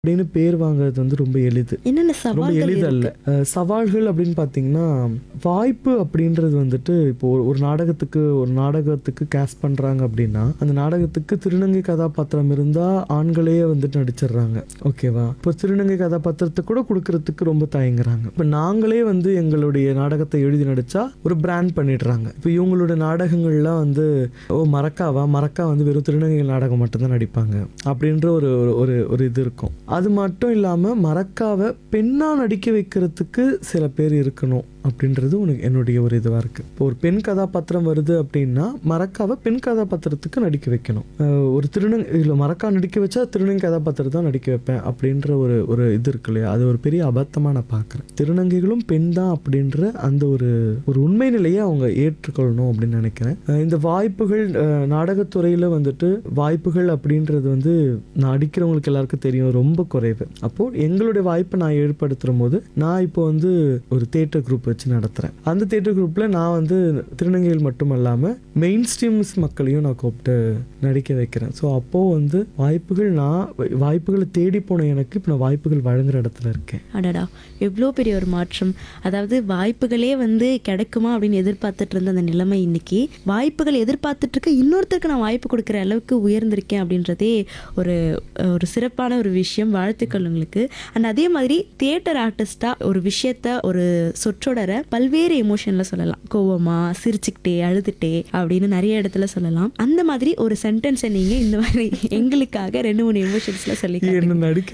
அப்படின்னு பேர் வாங்குறது வந்து ரொம்ப எளிது என்னென்ன ரொம்ப சவால்கள் எளிதல்ல இருக்கு? அஹ், சவால்கள் அப்படின்னு பார்த்தீங்கன்னா வாய்ப்பு அப்படின்றது வந்துட்டு இப்போ ஒரு- ஒரு நாடகத்துக்கு ஒரு நாடகத்துக்கு கேஸ்ட் பண்றாங்க அப்படின்னா அந்த நாடகத்துக்கு திருநங்கை கதாபாத்திரம் இருந்தா ஆண்களே வந்துட்டு நடிச்சிடுறாங்க ஓகேவா இப்போ திருநங்கை கதாபாத்திரத்தை கூட கொடுக்கறதுக்கு ரொம்ப தயங்குறாங்க இப்போ நாங்களே வந்து எங்களுடைய நாடகத்தை எழுதி நடிச்சா ஒரு பிராண்ட் பண்ணிடுறாங்க இப்போ இவங்களோட நாடகங்கள்லாம் வந்து ஓ மறக்காவா மறக்கா வந்து வெறும் திருநங்கை நாடகம் மட்டும்தான் நடிப்பாங்க அப்படின்ற ஒரு ஒரு- ஒரு ஒரு இது இருக்கும் அது மட்டும் இல்லாமல் மறக்காவை பெண்ணாக நடிக்க வைக்கிறதுக்கு சில பேர் இருக்கணும் அப்படின்றது உனக்கு என்னுடைய ஒரு இதுவாக இருக்குது இப்போ ஒரு பெண் கதாபாத்திரம் வருது அப்படின்னா மறக்காவை பெண் கதாபாத்திரத்துக்கு நடிக்க வைக்கணும் அஹ் ஒரு திருநங்கை இல்லை மறக்கா நடிக்க வச்சா திருநங்கை கதாபாத்திரம் தான் நடிக்க வைப்பேன் அப்படின்ற ஒரு ஒரு இது இருக்கு இல்லையா அது ஒரு பெரிய அபத்தமாக நான் பார்க்குறேன் திருநங்கைகளும் பெண் தான் அப்படின்ற அந்த ஒரு ஒரு உண்மை நிலையை அவங்க ஏற்றுக்கொள்ளணும் அப்படின்னு நினைக்கிறேன் அஹ் இந்த வாய்ப்புகள் அஹ் நாடகத்துறையில் வந்துட்டு வாய்ப்புகள் அப்படின்றது வந்து நான் அடிக்கிறவங்களுக்கு எல்லாருக்கும் தெரியும் ரொம்ப குறைவு அப்போது எங்களுடைய வாய்ப்பை நான் ஏற்படுத்துகிற போது நான் இப்போ வந்து ஒரு தேட்டர் குரூப் வச்சு நடத்துகிறேன் அந்த தேட்டர் குரூப்பில் நான் வந்து திருநங்கைகள் மட்டும் இல்லாமல் மெயின் ஸ்ட்ரீம்ஸ் மக்களையும் நான் கூப்பிட்டு நடிக்க வைக்கிறேன் ஸோ அப்போது வந்து வாய்ப்புகள் நான் வாய்ப்புகளை தேடி போன எனக்கு இப்போ நான் வாய்ப்புகள் வழங்குற இடத்துல இருக்கேன் அடடா எவ்வளோ பெரிய ஒரு மாற்றம் அதாவது வாய்ப்புகளே வந்து கிடைக்குமா அப்படின்னு எதிர்பார்த்துட்டு இருந்த அந்த நிலைமை இன்னைக்கு வாய்ப்புகள் எதிர்பார்த்துட்டு இருக்க இன்னொருத்தருக்கு நான் வாய்ப்பு கொடுக்குற அளவுக்கு உயர்ந்திருக்கேன் அப்படின்றதே ஒரு ஒரு சிறப்பான ஒரு விஷயம் வாழ்த்துக்கள் உங்களுக்கு அண்ட் அதே மாதிரி தியேட்டர் ஆர்டிஸ்டா ஒரு விஷயத்த ஒரு சொற்றொடரை பல்வேறு எமோஷன்ல சொல்லலாம் கோவமா சிரிச்சுக்கிட்டே அழுதுட்டே அப்படின்னு நிறைய இடத்துல சொல்லலாம் அந்த மாதிரி ஒரு சென்டென்ஸை நீங்க இந்த மாதிரி எங்களுக்காக ரெண்டு மூணு எமோஷன்ஸ்ல சொல்லி என்ன நடிக்க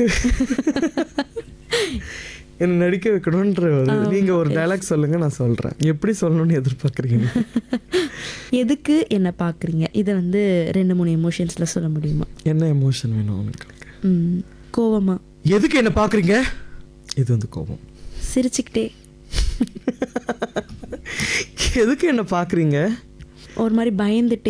என்ன நடிக்க வைக்கணுன்ற ஒரு நீங்க ஒரு டைலாக் சொல்லுங்க நான் சொல்றேன் எப்படி சொல்லணும்னு எதிர்பார்க்குறீங்க எதுக்கு என்ன பார்க்குறீங்க இதை வந்து ரெண்டு மூணு எமோஷன்ஸில் சொல்ல முடியுமா என்ன எமோஷன் வேணும் உங்களுக்கு ம், கோவமா எதுக்கு என்ன பாக்குறீங்க இது வந்து கோபம் சிரிச்சுக்கிட்டே எதுக்கு என்ன பாக்குறீங்க ஒரு மாதிரி பயந்துட்டே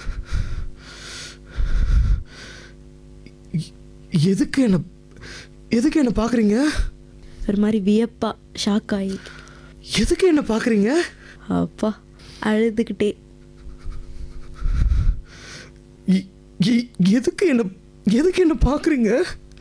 எ- எதுக்கு என்ன எதுக்கு என்ன பாக்குறீங்க ஒரு மாதிரி வியப்பா ஷாக் ஆகி எதுக்கு என்ன பாக்குறீங்க அப்பா அழுதுகிட்டே எ- எ- எதுக்கு என்ன எதுக்கு என்ன பாக்குறீங்க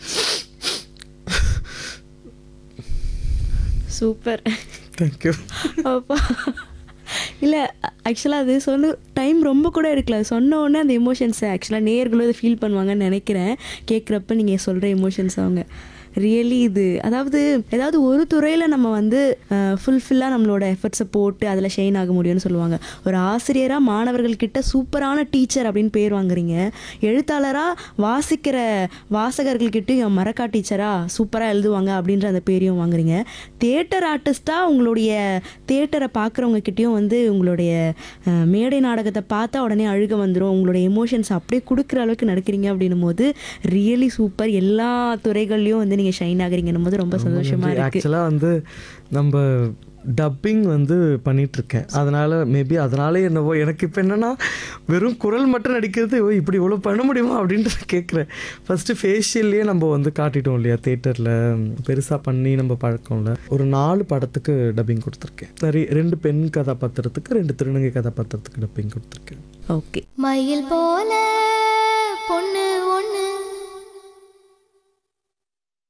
சூப்பர் தேங்க்யூ அப்பா இல்லை ஆக்சுவலாக அது சொன்ன டைம் ரொம்ப கூட எடுக்கல அது சொன்ன உடனே அந்த எமோஷன்ஸை ஆக்சுவலாக நேர்களும் இதை ஃபீல் பண்ணுவாங்கன்னு நினைக்கிறேன் கேட்குறப்ப நீங்கள் சொல்கிற எமோஷன்ஸ் அவங்க ரியலி இது அதாவது ஏதாவது ஒரு துறையில் நம்ம வந்து ஃபுல்ஃபில்லாக நம்மளோட எஃபர்ட்ஸை போட்டு அதில் ஷைன் ஆக முடியும்னு சொல்லுவாங்க ஒரு ஆசிரியராக மாணவர்கள்கிட்ட சூப்பரான டீச்சர் அப்படின்னு பேர் வாங்குறீங்க எழுத்தாளராக வாசிக்கிற வாசகர்கள்கிட்டயும் மரக்கா டீச்சராக சூப்பராக எழுதுவாங்க அப்படின்ற அந்த பேரையும் வாங்குறீங்க தேட்டர் ஆர்டிஸ்ட்டாக உங்களுடைய தேட்டரை பார்க்குறவங்க கிட்டேயும் வந்து உங்களுடைய அஹ், மேடை நாடகத்தை பார்த்தா உடனே அழுக வந்துடும் உங்களுடைய எமோஷன்ஸ் அப்படியே கொடுக்குற அளவுக்கு நடக்கிறீங்க அப்படின்னும் போது ரியலி சூப்பர் எல்லா துறைகள்லையும் வந்து நீங்கள் ஷைன் ஆகுறீங்கன்னும் போது ரொம்ப சந்தோஷமாக இருக்குது ஆக்சுவலாக வந்து நம்ம டப்பிங் வந்து பண்ணிட்டு இருக்கேன் அதனால மேபி அதனாலே என்னவோ எனக்கு இப்போ என்னன்னா வெறும் குரல் மட்டும் நடிக்கிறது ஓ இப்படி இவ்வளோ பண்ண முடியுமா அப்படின்ட்டு கேட்குறேன் ஃபர்ஸ்ட் ஃபேஷியல்லையே நம்ம வந்து காட்டிட்டோம் இல்லையா தேட்டரில் பெருசாக பண்ணி நம்ம பழக்கம்ல ஒரு நாலு படத்துக்கு டப்பிங் கொடுத்துருக்கேன் சரி ரெண்டு பெண் கதாபாத்திரத்துக்கு ரெண்டு திருநங்கை கதாபாத்திரத்துக்கு டப்பிங் கொடுத்துருக்கேன் ஓகே மயில் போல பொண்ணு